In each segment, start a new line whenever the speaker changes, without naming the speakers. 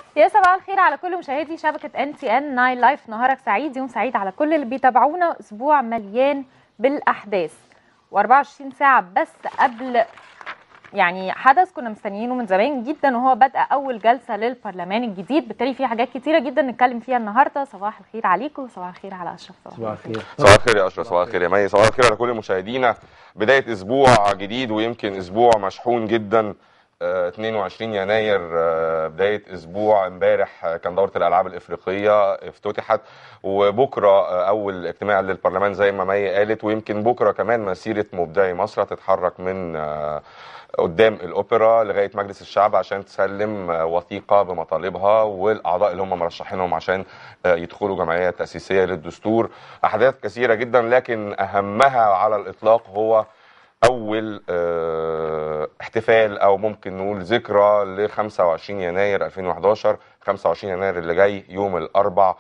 يا صباح الخير على كل مشاهدي شبكة ان تي ان ناين لايف نهارك سعيد يوم سعيد على كل اللي بيتابعونا اسبوع مليان بالاحداث و24 ساعة بس قبل يعني حدث كنا مستنيينه من زمان جدا وهو بدء اول جلسه للبرلمان الجديد بالتالي في حاجات كتيره جدا نتكلم فيها النهارده صباح الخير عليكم صباح الخير على اشرف
صباح الخير
صباح الخير يا اشرف صباح الخير يا مي صباح الخير على كل مشاهدينا بدايه اسبوع جديد ويمكن اسبوع مشحون جدا آه، 22 يناير آه، بدايه اسبوع امبارح آه، كان دوره الالعاب الافريقيه افتتحت وبكره آه، اول اجتماع للبرلمان زي ما مي قالت ويمكن بكره كمان مسيره مبدعي مصر هتتحرك من آه، قدام الاوبرا لغايه مجلس الشعب عشان تسلم آه، وثيقه بمطالبها والاعضاء اللي هم مرشحينهم عشان آه، يدخلوا جمعيه تاسيسيه للدستور احداث كثيره جدا لكن اهمها على الاطلاق هو اول آه، احتفال او ممكن نقول ذكرى ل 25 يناير 2011 25 يناير اللي جاي يوم الاربع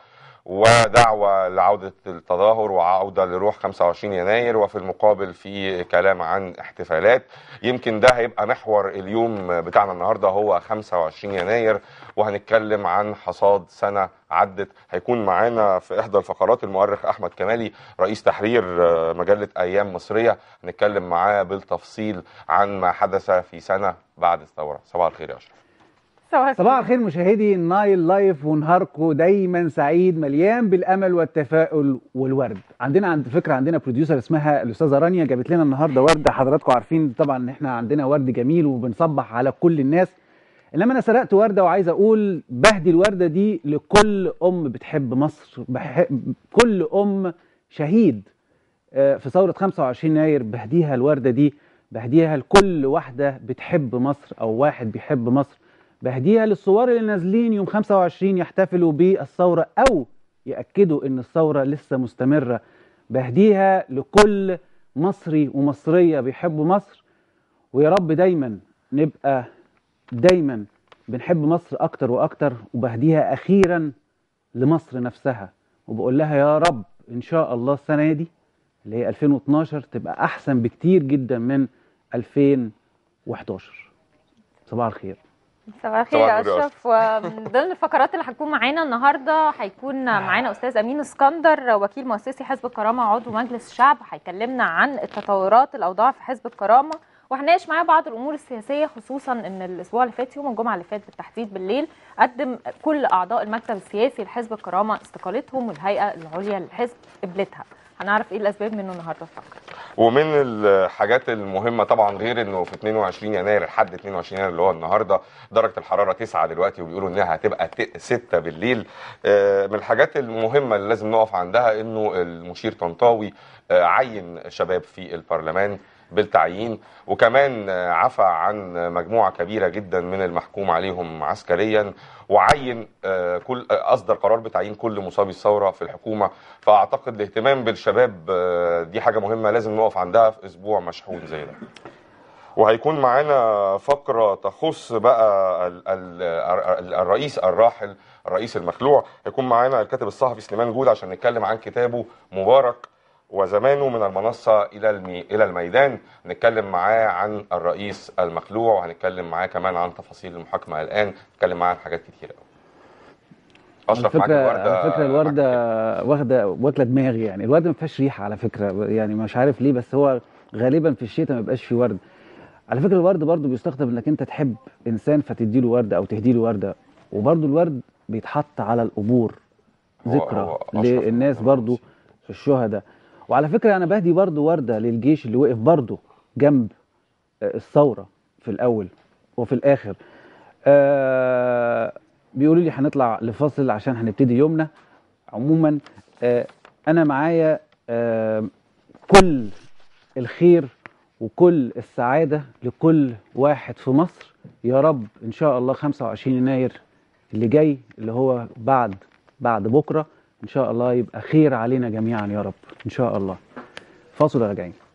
ودعوة لعودة التظاهر وعودة لروح 25 يناير وفي المقابل في كلام عن احتفالات يمكن ده هيبقى محور اليوم بتاعنا النهاردة هو 25 يناير وهنتكلم عن حصاد سنة عدت هيكون معانا في إحدى الفقرات المؤرخ أحمد كمالي رئيس تحرير آه، مجلة أيام مصرية هنتكلم معاه بالتفصيل عن ما حدث في سنة بعد الثورة صباح الخير يا أشرف
صباح
صباح الخير مشاهدي النايل لايف ونهاركم دايما سعيد مليان بالامل والتفاؤل والورد عندنا عند فكره عندنا بروديوسر اسمها الاستاذه رانيا جابت لنا النهارده ورده حضراتكم عارفين طبعا ان احنا عندنا ورد جميل وبنصبح على كل الناس انما انا سرقت ورده وعايز اقول بهدي الورده دي لكل ام بتحب مصر بحب كل ام شهيد آه، في ثوره 25 يناير بهديها الورده دي بهديها لكل واحده بتحب مصر او واحد بيحب مصر بهديها للثوار اللي نازلين يوم 25 يحتفلوا بالثوره او ياكدوا ان الثوره لسه مستمره بهديها لكل مصري ومصريه بيحبوا مصر ويا رب دايما نبقى دايما بنحب مصر اكتر واكتر وبهديها اخيرا لمصر نفسها وبقول لها يا رب ان شاء الله السنه دي اللي هي 2012 تبقى احسن بكتير جدا من 2011 صباح الخير
صباح الخير
صباح
يا
الخير يا
اشرف ومن ضمن الفقرات اللي هتكون معانا النهارده هيكون معانا استاذ امين اسكندر وكيل مؤسسي حزب الكرامه وعضو مجلس الشعب هيكلمنا عن التطورات الاوضاع في حزب الكرامه وهنناقش معاه بعض الامور السياسيه خصوصا ان الاسبوع اللي فات يوم الجمعه اللي فات بالتحديد بالليل قدم كل اعضاء المكتب السياسي لحزب الكرامه استقالتهم والهيئه العليا للحزب قبلتها هنعرف ايه الاسباب منه النهارده في الفقره
ومن الحاجات المهمه طبعا غير انه في 22 يناير لحد 22 يناير اللي هو النهارده درجه الحراره 9 دلوقتي وبيقولوا انها هتبقى 6 بالليل آه، من الحاجات المهمه اللي لازم نقف عندها انه المشير طنطاوي آه، عين شباب في البرلمان بالتعيين وكمان آه، عفى عن مجموعه كبيره جدا من المحكوم عليهم عسكريا وعين آه، كل آه، اصدر قرار بتعيين كل مصابي الثوره في الحكومه فاعتقد الاهتمام بالشباب آه، دي حاجه مهمه لازم نقف عندها في اسبوع مشحون زي ده وهيكون معانا فقرة تخص بقى ال ال ال الرئيس الراحل الرئيس المخلوع هيكون معانا الكاتب الصحفي سليمان جود عشان نتكلم عن كتابه مبارك وزمانه من المنصة إلى المي إلى الميدان نتكلم معاه عن الرئيس المخلوع وهنتكلم معاه كمان عن تفاصيل المحاكمة الآن نتكلم معاه عن حاجات كتير قوي
على
أشرف معاك
فكره
الوردة
على فكره الورده واخده واكله دماغي يعني الورده ما فيهاش ريحه على فكره يعني مش عارف ليه بس هو غالبا في الشتاء ما بيبقاش فيه ورد على فكره الورد برضو بيستخدم انك انت تحب انسان فتدي له ورده او تهدي له ورده وبرضو الورد بيتحط على القبور
هو-
ذكرى
هو أشرف
للناس
الموضوع.
برضو الشهداء وعلى فكره انا بهدي برضو ورده للجيش اللي وقف برضو جنب آه، الثوره في الاول وفي الاخر آه بيقولوا لي هنطلع لفاصل عشان هنبتدي يومنا عموما آه انا معايا آه كل الخير وكل السعاده لكل واحد في مصر يا رب ان شاء الله 25 يناير اللي جاي اللي هو بعد بعد بكره ان شاء الله يبقى خير علينا جميعا يا رب ان شاء الله فاصل وراجعين